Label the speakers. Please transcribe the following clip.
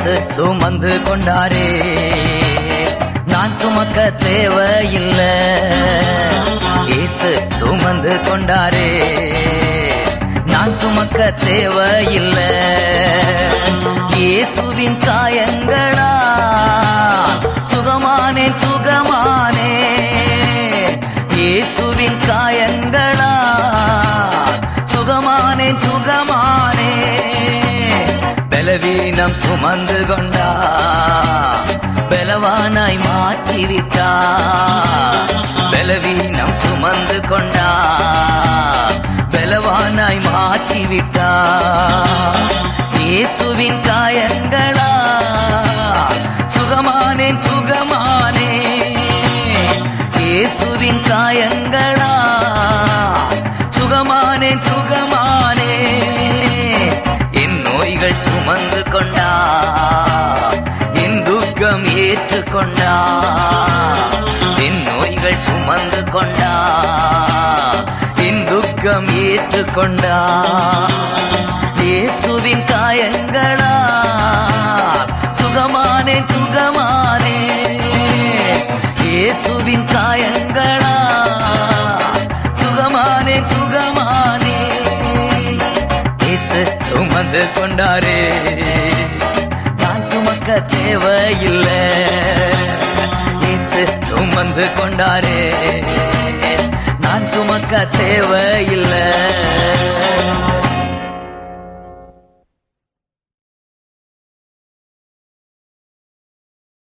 Speaker 1: இயேசு சுமந்து கொண்டாரே நான் சுமக்க தேவையில்லை இயேசு சுமந்து கொண்டாரே நான் சுமக்க தேவையில்லை இயேசுவின் காயங்களா சுகமானே சுகமானே இயேசுவின் காயங்களா சுகமானே சுகமானே பலவீனம் சுமந்து கொண்டா பலவானாய் மாற்றிவிட்டா பலவீனம் சுமந்து கொண்டா பலவானாய் மாற்றிவிட்டா இயேசுவின் காயங்களா சுகமானேன் சுகமானே இயேசுவின் காயங்களா சுகமானேன் சுகமானே என் நோய்கள் சுமந்து கொண்டா என் துக்கம் ஏற்றுக்கொண்டா என் நோய்கள் சுமந்து கொண்டா என் துக்கம் ஏற்றுக்கொண்டா இயேசுவின் காயங்களா சுகமானே சுகமானே இயேசுவின் காயங்களா சுகமானே சுகமானே இயேசு சுமந்து கொண்டாரே நான் சுமக்க தேவையில்லை இயேசு சுமந்து கொண்டாரே நான் சுமக்க தேவையில்லை